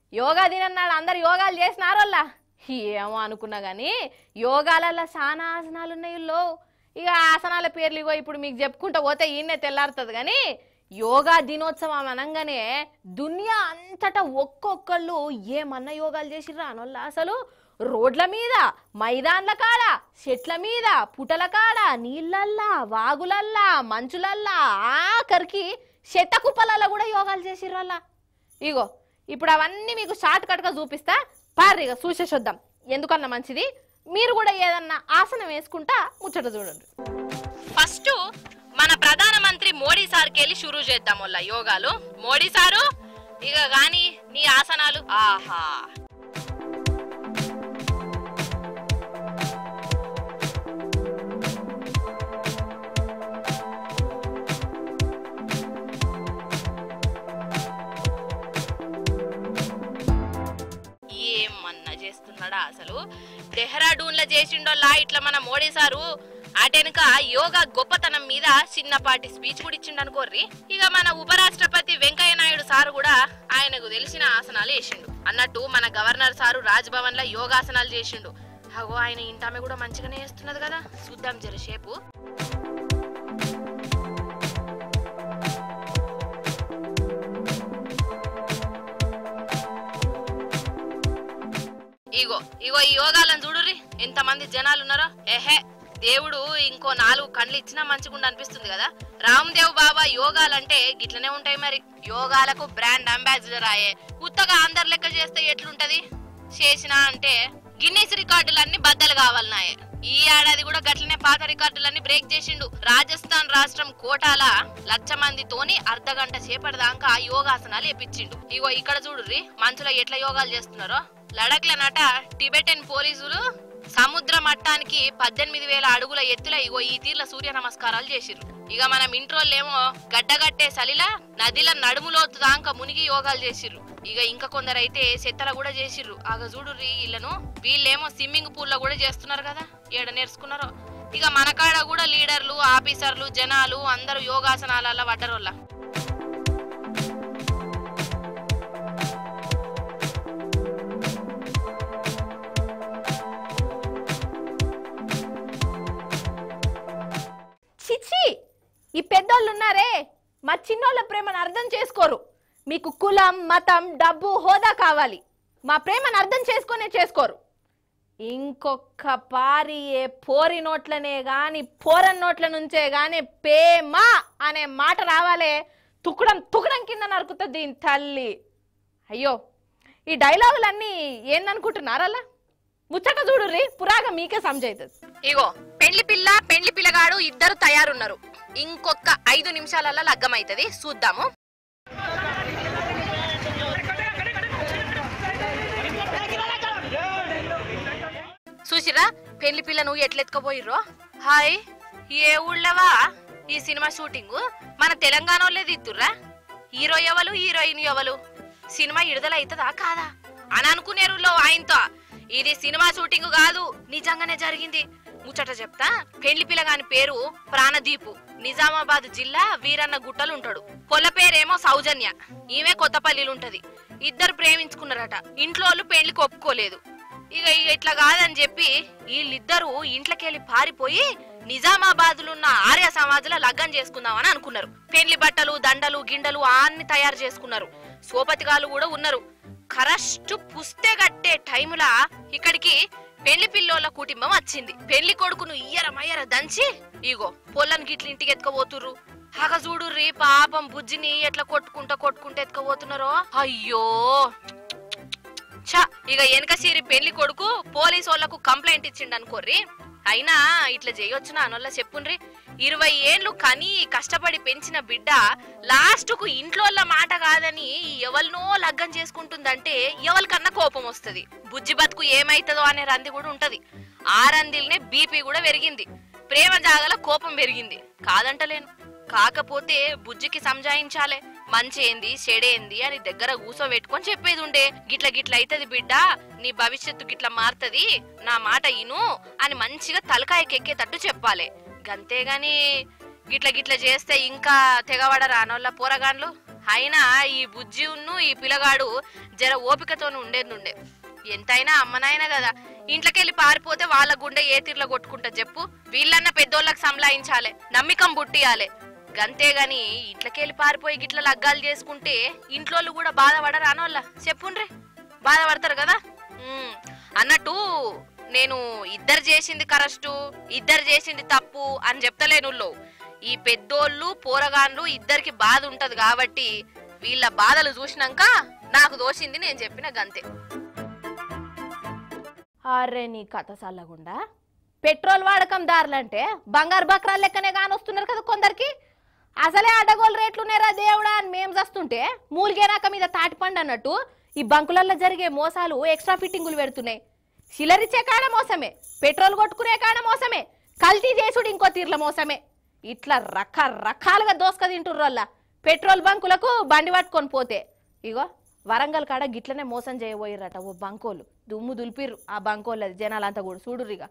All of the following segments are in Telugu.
యోగా దినన్నాడు అందరు యోగాలు చేసినారోల్లా ఏమో అనుకున్నా కానీ యోగాలలో చాలా ఆసనాలు ఉన్నాయి లో ఇక ఆసనాల పేర్లు ఇగో ఇప్పుడు మీకు చెప్పుకుంటూ పోతే ఈయనే తెల్లారుతుంది కానీ యోగా దినోత్సవం అనగానే దునియా అంతటా ఒక్కొక్కళ్ళు ఏమన్నా యోగాలు చేసిర్రా అనోళ్ళ అసలు రోడ్ల మీద మైదాన్ల కాడ చెట్ల మీద పుటల కాడ నీళ్ళల్లా వాగులల్లా మంచులల్లా ఆఖరికి చెత్త కుప్పలల్లో కూడా యోగాలు చేసిర్రల్లా ఇగో ఇప్పుడు అవన్నీ మీకు షార్ట్ కట్గా చూపిస్తా పార్రి ఇక చూసేసొద్దాం ఎందుకన్నా మంచిది మీరు కూడా ఏదన్నా ఆసనం వేసుకుంటా ముచ్చట చూడండి ఫస్ట్ మన ప్రధానమంత్రి మోడీ సార్కి వెళ్ళి షురూ చేద్దాం వల్ల యోగాలు మోడీ సారు ఇక గాని నీ ఆసనాలు ఆహా ఏమన్నా చేస్తున్నాడా అసలు డెహ్రాడూన్ లో చేసిండోలా ఇట్లా మన మోడీ సారు అటెనక యోగా గొప్పతనం మీద చిన్నపాటి స్పీచ్ కూడా ఇచ్చిండు అనుకోర్రి ఇక మన ఉపరాష్ట్రపతి వెంకయ్య నాయుడు సారు కూడా ఆయనకు తెలిసిన ఆసనాలు వేసిండు అన్నట్టు మన గవర్నర్ సారు రాజ్భవన్ లో యోగాసనాలు చేసిండు అగో ఆయన ఇంటామె కూడా మంచిగానే వేస్తున్నది కదా చూద్దాం జరసేపు ఇగో ఇగో ఈ యోగాలను చూడుర్రి ఎంతమంది జనాలు ఉన్నారో ఎహే దేవుడు ఇంకో నాలుగు కండ్లు ఇచ్చినా మంచిగుండు అనిపిస్తుంది కదా రామ్దేవ్ బాబా యోగాలంటే గిట్లనే ఉంటాయి మరి యోగాలకు బ్రాండ్ అంబాసిడర్ ఆయే ఉత్తగా అందరు లెక్క చేస్తే ఎట్లుంటది చేసినా అంటే గిన్నీస్ రికార్డులన్నీ బద్దలు కావాలన్నాయే ఈ ఏడాది కూడా గట్లనే పాత రికార్డులన్నీ బ్రేక్ చేసిండు రాజస్థాన్ రాష్ట్రం కోటాల లక్ష మందితోని అర్ధ గంట సేపటి దాకా యోగాసనాలు వేపించిండు ఇగో ఇక్కడ చూడుర్రి మంచులో ఎట్లా యోగాలు చేస్తున్నారో లడక్ల నట టిబెటన్ పోలీసులు సముద్ర మట్టానికి పద్దెనిమిది వేల అడుగుల ఎత్తుల ఇగో ఈ తీర్ల సూర్య నమస్కారాలు చేసిర్రు ఇక మనం ఇంట్రోళ్ళేమో గడ్డగట్టే సలిల నదిల నడుములోతు దాకా మునిగి యోగాలు చేసిర్రు ఇక ఇంకా కొందరైతే చెత్తల కూడా చేసిర్రు ఆగ చూడుర్రి వీళ్ళను వీళ్ళేమో స్విమ్మింగ్ పూల్ లో కూడా చేస్తున్నారు కదా ఏడ నేర్చుకున్నారో ఇక మన కాడ కూడా లీడర్లు ఆఫీసర్లు జనాలు అందరూ యోగాసనాల పడ్డరోళ్ళ చిచ్చి ఈ పెద్దోళ్ళు ఉన్నారే మా చిన్నోళ్ళ ప్రేమను అర్థం చేసుకోరు మీకు కులం మతం డబ్బు హోదా కావాలి మా ప్రేమను అర్థం చేసుకునే చేసుకోరు ఇంకొక పారి ఏ పోరి నోట్లనే గాని పోరన్ నోట్ల నుంచే గాని పేమ అనే మాట రావాలే తుకుడం తుకుడం కింద నరుకుతుంది దీని తల్లి అయ్యో ఈ డైలాగులన్నీ ఏందనుకుంటున్నారలా ముచ్చట చూడుర్రి పురాగా మీకే సమజైతుంది ఇగో పెళ్లి పిల్ల పెళ్లి పిల్లగాడు ఇద్దరు తయారున్నారు ఇంకొక ఐదు నిమిషాలలో లగ్గమైతది చూద్దాము చూసిరా పెళ్లి పిల్లను ఎట్లెత్తుకపోయిర్రో హాయ్ ఏ ఊళ్ళవా ఈ సినిమా షూటింగ్ మన తెలంగాణ వాళ్ళే దిద్దుర్రా హీరో ఎవలు హీరోయిన్ ఎవలు సినిమా విడుదల అవుతుందా కాదా అని అనుకునేరులో ఆయనతో ఇది సినిమా షూటింగ్ కాదు నిజంగానే జరిగింది ముచ్చట చెప్తా పెళ్లి పిల్లగాని పేరు ప్రాణదీపు నిజామాబాద్ జిల్లా వీరన్న గుట్టలు ఉంటాడు పొల పేరేమో సౌజన్య ఈమె కొత్తపల్లిలు ఉంటది ఇద్దరు ప్రేమించుకున్నారట ఇంట్లో వాళ్ళు పెళ్లికి ఒప్పుకోలేదు ఇక ఇక ఇట్లా కాదని చెప్పి వీళ్ళిద్దరూ ఇంట్లోకెళ్ళి పారిపోయి నిజామాబాద్లున్న ఆర్య సమాజంలో లగ్గం చేసుకుందామని అనుకున్నారు పెళ్లి బట్టలు దండలు గిండలు అన్ని తయారు చేసుకున్నారు సోపతిగాలు కూడా ఉన్నారు కరెక్ట్ పుస్తే కట్టే టైములా ఇక్కడికి పెళ్లి పిల్లోళ్ళ కుటుంబం వచ్చింది పెళ్లి కొడుకును ఇయ్యర మయ్యర దంచి ఇగో పొల్లని గిట్ల ఇంటికి ఎత్తుకపోతుర్రు హగ చూడుర్రి పాపం బుజ్జిని ఎట్లా కొట్టుకుంటా కొట్టుకుంటా ఎత్తుకపోతున్నారో అయ్యో ఛ ఇక వెనక సిరి పెళ్లి కొడుకు పోలీసు వాళ్ళకు కంప్లైంట్ ఇచ్చిండు అనుకోర్రి అయినా ఇట్లా చేయొచ్చు నా అనొల్ల చెప్పుండ్రి ఇరవై ఏళ్ళు కని కష్టపడి పెంచిన బిడ్డ లాస్ట్ కు ఇంట్లోళ్ళ మాట కాదని ఎవరినో లగ్గం చేసుకుంటుందంటే ఎవరికన్నా కోపం వస్తది బుజ్జి బతుకు ఏమైతుందో అనే రంది కూడా ఉంటది ఆ రందిల్నే బీపీ కూడా పెరిగింది ప్రేమ జాగల కోపం పెరిగింది కాదంటలేను కాకపోతే బుజ్జికి సంజాయించాలే మంచేంది చెడేంది అని దగ్గర కూసోబెట్టుకొని చెప్పేది ఉండే గిట్ల గిట్ల అయితది బిడ్డ నీ భవిష్యత్తు గిట్ల మారుతది నా మాట ఇను అని మంచిగా తలకాయకెక్కేటట్టు చెప్పాలి గంతేగాని గిట్ల గిట్ల చేస్తే ఇంకా తెగవడ రానోళ్ళ పోరగాన్లు అయినా ఈ బుజ్జి ఉన్ను ఈ పిల్లగాడు జర ఓపికతోనే ఉండేది ఉండే ఎంతైనా అమ్మనాయన కదా ఇంట్లోకెళ్ళి పారిపోతే వాళ్ళ గుండె ఏ తీర్లో కొట్టుకుంటా చెప్పు వీళ్ళన్న పెద్దోళ్ళకి సంలాయించాలే నమ్మికం బుట్టియాలే గంతేగాని ఇంట్లోకెళ్ళి పారిపోయి గిట్ల లగ్గాలు చేసుకుంటే ఇంట్లోళ్ళు కూడా బాధపడరు అనోళ్ళ చెప్పుండ్రి బాధపడతారు కదా ఉమ్, అన్నట్టు నేను ఇద్దరు చేసింది కరెస్టు ఇద్దరు చేసింది తప్పు అని చెప్తలేను ఈ పెద్దోళ్ళు పోరగాన్లు ఇద్దరికి బాధ ఉంటది కాబట్టి వీళ్ళ బాధలు చూసినాక నాకు దోషింది నేను చెప్పిన గంతే అరే నీ కథ చల్లగుండా పెట్రోల్ వాడకం దారులంటే బంగారు బక్రాలు లెక్కనే కానొస్తున్నారు కదా కొందరికి అసలే అడ్డగోలు రేట్లు ఉన్నారా దేవుడా అని మేము చస్తుంటే మూలిగేనాక మీద తాటిపండు అన్నట్టు ఈ బంకులల్లో జరిగే మోసాలు ఎక్స్ట్రా ఫిట్టింగులు పెడుతున్నాయి సిలరిచ్చే కాడ మోసమే పెట్రోల్ కొట్టుకునే కాడ మోసమే కల్తీ చేసుడు ఇంకో తీర్ల మోసమే ఇట్లా రకరకాలుగా దోసక తింటుర్రోల్లా పెట్రోల్ బంకులకు బండి పట్టుకొని పోతే ఇగో వరంగల్ కాడ గిట్లనే మోసం చేయబోయిర్రట ఓ బంకోలు దుమ్ము దులిపిర్రు ఆ బంకోళ్ళది జనాలంతా కూడా చూడుర్రిగా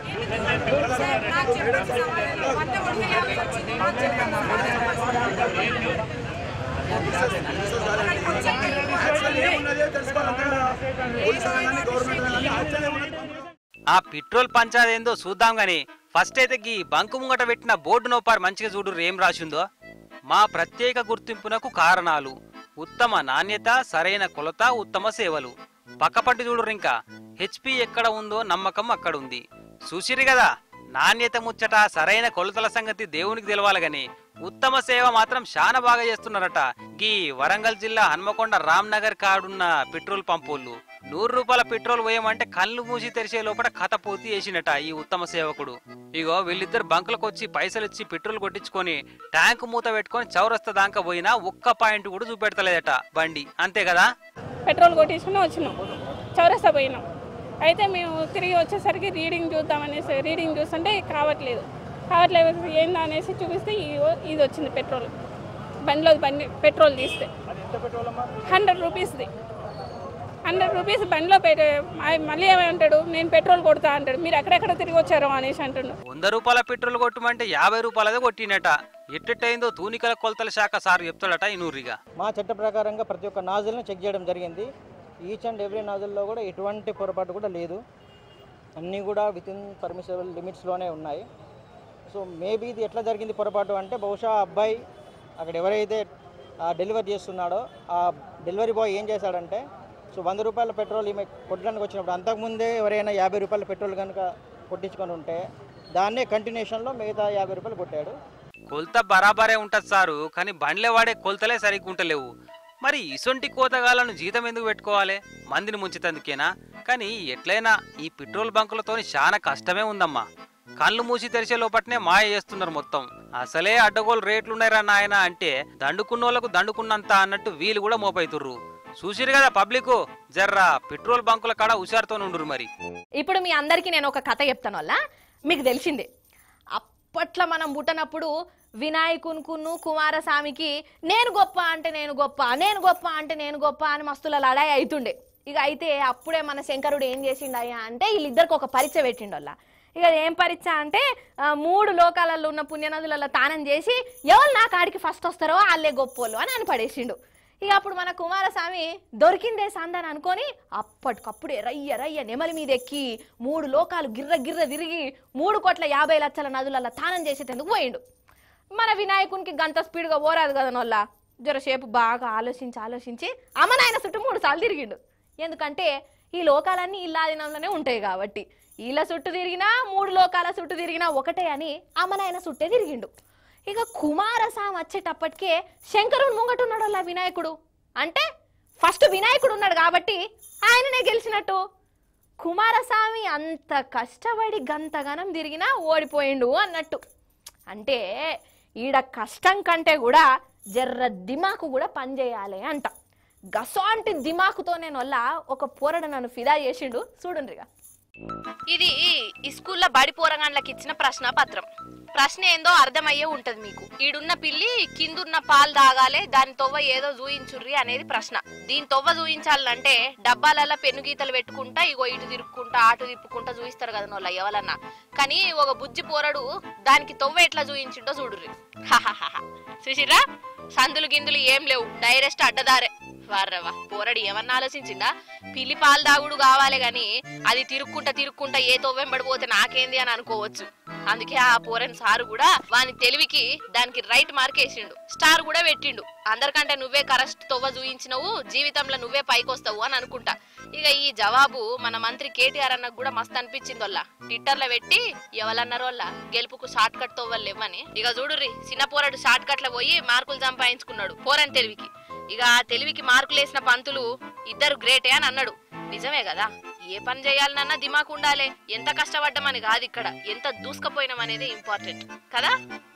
ఆ పెట్రోల్ పంచాదేందో చూద్దాం గాని ఫస్ట్ అయితే గీ బంకు ముంగట పెట్టిన బోర్డు నోపారు మంచిగా చూడు ఏం రాసిందో మా ప్రత్యేక గుర్తింపునకు కారణాలు ఉత్తమ నాణ్యత సరైన కొలత ఉత్తమ సేవలు పక్కపట్టి చూడురు ఇంకా హెచ్పి ఎక్కడ ఉందో నమ్మకం అక్కడ ఉంది చూసిరి కదా నాణ్యత ముచ్చట సరైన కొలతల సంగతి దేవునికి తెలవాలి గాని ఉత్తమ సేవ మాత్రం చాలా బాగా చేస్తున్నారట గీ వరంగల్ జిల్లా హన్మకొండ రామ్నగర్ కాడున్న పెట్రోల్ పంపోళ్ళు నూరు రూపాయల పెట్రోల్ పోయమంటే కళ్ళు మూసి తెరిచే లోపల కథ పూర్తి చేసినట ఈ ఉత్తమ సేవకుడు ఇగో వీళ్ళిద్దరు బంకులకు వచ్చి పైసలు ఇచ్చి పెట్రోల్ కొట్టించుకొని ట్యాంక్ మూత పెట్టుకొని చౌరస్తా దాకా పోయినా ఒక్క పాయింట్ కూడా చూపెడతలేదట బండి అంతే కదా పెట్రోల్ కొట్టించుకుని వచ్చినాం చౌరస్తా పోయినాం అయితే మేము తిరిగి వచ్చేసరికి రీడింగ్ చూద్దామనేసి రీడింగ్ చూస్తుంటే కావట్లేదు కావట్లేదు ఏందా అనేసి చూపిస్తే ఈ- ఇది వచ్చింది పెట్రోల్ బండిలో బండి పెట్రోల్ తీస్తే హండ్రెడ్ రూపీస్ది హండ్రెడ్ రూపీస్ బండిలో పెట్టే ఆ- మళ్ళీ ఏమంటాడు నేను పెట్రోల్ కొడతా అంటాడు మీరు ఎక్కడెక్కడ తిరిగి వచ్చారో అనేసి అంటుండు వంద రూపాయల పెట్రోల్ కొట్టమంటే యాభై రూపాయలదే కొట్టినట ఎట్టెట్టయిందో తూనికల కొలతల శాఖ సార్ చెప్తాడట ఈ నూరిగా మా చట్ట ప్రకారంగా ప్రతి ఒక్క నాజుల్ని చెక్ చేయడం జరిగింది ఈచ్ అండ్ ఎవ్రీ నాజుల్లో కూడా ఎటువంటి పొరపాటు కూడా లేదు అన్నీ కూడా విత్ ఇన్ పర్మిసబుల్ లిమిట్స్లోనే ఉన్నాయి సో మేబీ ఇది ఎట్లా జరిగింది పొరపాటు అంటే బహుశా ఆ అబ్బాయి అక్కడ ఎవరైతే డెలివరీ చేస్తున్నాడో ఆ డెలివరీ బాయ్ ఏం చేశాడంటే సో వంద రూపాయల పెట్రోల్ ఈమె కొట్టడానికి వచ్చినప్పుడు అంతకుముందే ఎవరైనా యాభై రూపాయల పెట్రోల్ కనుక కొట్టించుకొని ఉంటే దాన్నే కంటిన్యూషన్లో మిగతా యాభై రూపాయలు కొట్టాడు కొలత బరాబరే ఉంటది సారు కానీ బండ్లే వాడే కొలతలే సరిగ్గా ఉంటలేవు మరి ఇసొంటి కోతగాలను జీతం ఎందుకు పెట్టుకోవాలి మందిని ముంచితందుకేనా కానీ ఎట్లయినా ఈ పెట్రోల్ బంకులతోని చాలా కష్టమే ఉందమ్మా కళ్ళు మూసి తెరిచే లోపట్నే మాయ చేస్తున్నారు మొత్తం అసలే అడ్డగోలు రేట్లున్నాయిరా నాయన అంటే దండుకున్నోళ్లకు దండుకున్నంత అన్నట్టు వీళ్ళు కూడా మోపైతుర్రు చూసిరు కదా పబ్లిక్ జర్రా పెట్రోల్ బంకుల కాడ హుషారుతో ఉండురు మరి ఇప్పుడు మీ అందరికీ నేను ఒక కథ చెప్తాను వల్ల మీకు తెలిసిందే అప్పట్లో మనం పుట్టనప్పుడు వినాయకునికును కుమారస్వామికి నేను గొప్ప అంటే నేను గొప్ప నేను గొప్ప అంటే నేను గొప్ప అని మస్తుల లడాయి అవుతుండే ఇక అయితే అప్పుడే మన శంకరుడు ఏం చేసిండయ్యా అంటే వీళ్ళిద్దరికి ఒక పరీక్ష పెట్టిండోళ్ళ ఇక ఏం పరీక్ష అంటే ఆ, మూడు లోకాలలో ఉన్న పుణ్యనదులలో తానం చేసి ఎవరు నా కాడికి ఫస్ట్ వస్తారో వాళ్ళే గొప్పోళ్ళు అని అని పడేసిండు ఇక అప్పుడు మన కుమారస్వామి దొరికిందే సందని అనుకొని అప్పటికప్పుడే రయ్య రయ్య నెమలి మీద ఎక్కి మూడు లోకాలు గిర్ర గిర్ర తిరిగి మూడు కోట్ల యాభై లక్షల నదులలో తానం చేసేటందుకు పోయిండు మన వినాయకునికి గంట స్పీడ్గా పోరాదు కదా నొల్ల జరసేపు బాగా ఆలోచించి ఆలోచించి అమ్మనాయన చుట్టూ మూడు సార్లు తిరిగిండు ఎందుకంటే ఈ లోకాలన్నీ ఇల్లాదినంలోనే ఉంటాయి కాబట్టి వీళ్ళ చుట్టూ తిరిగినా మూడు లోకాల చుట్టూ తిరిగినా ఒకటే అని అమ్మనాయన చుట్టే తిరిగిండు ఇక కుమారస్వామి వచ్చేటప్పటికే శంకరుడు ముంగటున్నాడు అలా వినాయకుడు అంటే ఫస్ట్ వినాయకుడు ఉన్నాడు కాబట్టి ఆయననే గెలిచినట్టు కుమారస్వామి అంత కష్టపడి గంతగనం తిరిగినా ఓడిపోయిండు అన్నట్టు అంటే ఈడ కష్టం కంటే కూడా జర్ర దిమాకు కూడా పనిచేయాలి అంట గసాంటి దిమాకుతోనే వల్ల ఒక పోరడు నన్ను ఫిదా చేసిండు చూడండిగా ఇది ఈ స్కూల్లో బడి పోరగాండ్లకి ఇచ్చిన ప్రశ్న పత్రం ప్రశ్న ఏందో అర్థమయ్యే ఉంటది మీకు ఈడున్న పిల్లి కిందున్న పాలు తాగాలి దాని తొవ్వ ఏదో చూయించుర్రి అనేది ప్రశ్న దీని తొవ్వ చూయించాలంటే డబ్బాలలో పెన్ను గీతలు పెట్టుకుంటా ఇగో ఇటు తిరుక్కుంటా అటు తిప్పుకుంటా చూయిస్తారు కదా నోళ్ళ ఎవరన్నా కానీ ఒక బుజ్జి పోరడు దానికి తొవ్వ ఎట్లా చూయించిండో చూడుర్రి హాహాహా. చూసిర్రా సందులు గిందులు ఏం లేవు డైరెక్ట్ అడ్డదారే వార్రవా పోరడు ఏమన్నా ఆలోచించిందా పిల్లి పాలు దాగుడు కావాలి గాని అది తిరుక్కుంటా తిరుక్కుంటా ఏ తొవ్వెంబడిపోతే నాకేంది అని అనుకోవచ్చు అందుకే ఆ పోరని సారు కూడా వాని తెలివికి దానికి రైట్ మార్క్ వేసిండు స్టార్ కూడా పెట్టిండు అందరికంటే నువ్వే కరెక్ట్ తొవ్వ చూయించినవు జీవితంలో నువ్వే పైకొస్తావు అని అనుకుంటా ఇక ఈ జవాబు మన మంత్రి కేటీఆర్ అన్నకు కూడా మస్తు అనిపించింది వల్ల ట్విట్టర్ లో పెట్టి ఎవరన్నారు వల్ల గెలుపుకు షార్ట్ కట్ తోవలు లేవని ఇక చూడుర్రి చిన్న పోరాడు షార్ట్ కట్ లో పోయి మార్కులు సంపాదించుకున్నాడు పోరని తెలివికి ఇక ఆ తెలివికి మార్కులు వేసిన పంతులు ఇద్దరు గ్రేటే అని అన్నాడు నిజమే కదా ఏ పని చేయాలనన్నా దిమాకు ఉండాలి ఎంత కష్టపడ్డామని కాదు ఇక్కడ ఎంత దూసుకపోయినామనేది ఇంపార్టెంట్ కదా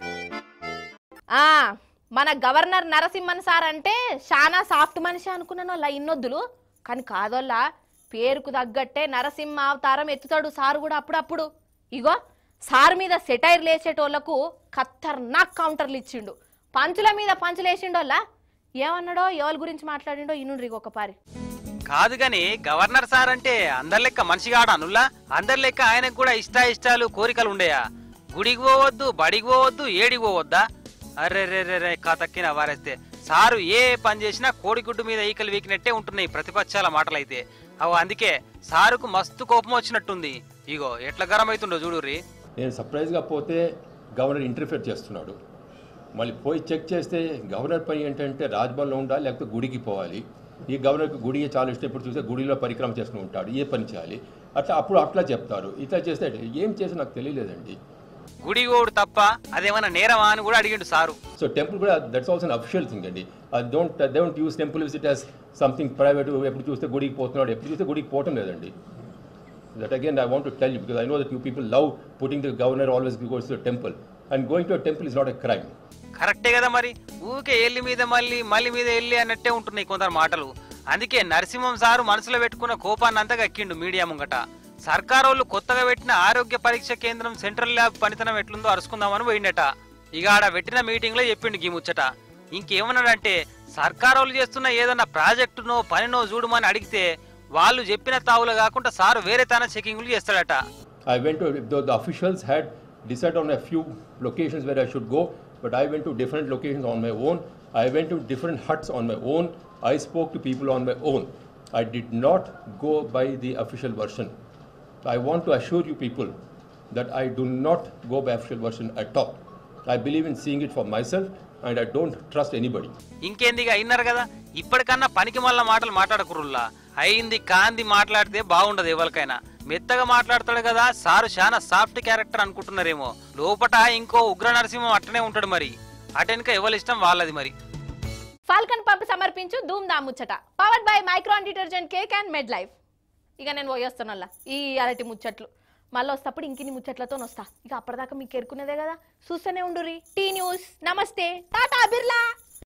ఆ మన గవర్నర్ నరసింహన్ సార్ అంటే చాలా సాఫ్ట్ మనిషి అనుకున్నాను వాళ్ళ ఇన్నొద్దులు కానీ కాదోల్లా పేరుకు తగ్గట్టే నరసింహ అవతారం ఎత్తుతాడు సారు కూడా అప్పుడప్పుడు ఇగో సార్ మీద సెటైర్ లేచేటోళ్లకు ఖత్తర్నాక్ కౌంటర్లు ఇచ్చిండు పంచుల మీద పంచులు వేసిండోల్లా ఏమన్నాడో ఎవరి గురించి మాట్లాడిండో ఇనుండ్రి ఒక పారి కాదు గాని గవర్నర్ సార్ అంటే అందరి లెక్క మనిషిగాడు అనుల్లా అందరి లెక్క ఆయనకు కూడా ఇష్ట ఇష్టాలు కోరికలు ఉండేయా గుడికి పోవద్దు బడికి పోవద్దు ఏడికి పోవద్దా అరే రే రే రే తక్కిన వారేస్తే సారు ఏ పని చేసినా కోడిగుడ్డు మీద ఈకలు వీకినట్టే ఉంటున్నాయి ప్రతిపక్షాల మాటలైతే అవు అందుకే సారుకు మస్తు కోపం వచ్చినట్టుంది ఇగో ఎట్లా గరం అవుతుండో చూడుర్రి నేను సర్ప్రైజ్గా పోతే గవర్నర్ ఇంటర్ఫియర్ చేస్తున్నాడు మళ్ళీ పోయి చెక్ చేస్తే గవర్నర్ పని ఏంటంటే రాజ్భవన్లో ఉండాలి లేకపోతే గుడికి పోవాలి ఈ గవర్నర్కి గుడి చాలా ఇష్టం ఇప్పుడు చూస్తే గుడిలో పరిక్రమ చేసుకుని ఉంటాడు ఏ పని చేయాలి అట్లా అప్పుడు అట్లా చెప్తారు ఇట్లా చేస్తే ఏం చేసి నాకు తెలియలేదండి గుడి గోడు తప్ప అదేమన్నా నేరమా అని కూడా అడిగిండు సారు సో టెంపుల్ కూడా దట్స్ ఆల్సో అఫిషియల్ థింగ్ అండి don't don't use temple visit as something private ఎప్పుడు చూస్తే గుడికి పోతున్నాడు ఎప్పుడు చూస్తే గుడికి పోవటం లేదండి that again I want to tell you because I know that you people love putting the governor always goes to temple and going to temple is not a crime కరెక్టే కదా మరి ఊకే ఎల్లి మీద మళ్ళీ మళ్ళీ మీద ఎల్లి అన్నట్టే ఉంటున్నాయి కొందరు మాటలు అందుకే నరసింహం సారు మనసులో పెట్టుకున్న కోపాన్ని అంతా కక్కిండు మీడియా ముంగట సర్కారోళ్ళు కొత్తగా పెట్టిన ఆరోగ్య పరీక్ష కేంద్రం సెంట్రల్ ల్యాబ్ పనితనం ఎట్లుందో అరుచుకుందామని పోయిండట ఇక ఆడ పెట్టిన మీటింగ్ లో చెప్పిండు గీ ముచ్చట ఇంకేమన్నాడంటే సర్కారోళ్ళు చేస్తున్న ఏదన్నా ప్రాజెక్టునో పనినో చూడమని అడిగితే వాళ్ళు చెప్పిన తావులు కాకుండా సారు వేరే తన చెకింగ్లు చేస్తాడట I went to, the, the officials had decided on a few locations where I should go, but I went to different locations on my own. I went to different huts on my own. I spoke to people on my own. I did not go by the official version. I want to assure you people that I do not go by official version at all. I believe in seeing it for myself and I don't trust anybody. ఇంకేందిగా అయినారు కదా ఇప్పటికన్నా పనికి మళ్ళా మాటలు మాట్లాడకురుల్లా అయింది కాంది మాట్లాడితే బాగుండదు ఎవరికైనా మెత్తగా మాట్లాడతాడు కదా సారు చాలా సాఫ్ట్ క్యారెక్టర్ అనుకుంటున్నారేమో లోపట ఇంకో ఉగ్ర నరసింహం అట్టనే ఉంటాడు మరి అటెనక ఎవరి వాళ్ళది మరి ఫాల్కన్ పంప్ సమర్పించు ధూమ్ దా ముచ్చట powered by Micron detergent cake and Medlife ఇక నేను పోయేస్తానల్లా ఈ అరటి ముచ్చట్లు మళ్ళీ వస్తప్పుడు ఇంకిన్ని ముచ్చట్లతో వస్తా ఇక అప్పటిదాకా మీకు ఎరుకునేదే కదా చూస్తూనే ఉండుర్రి టీ న్యూస్ నమస్తే టాటా బిర్లా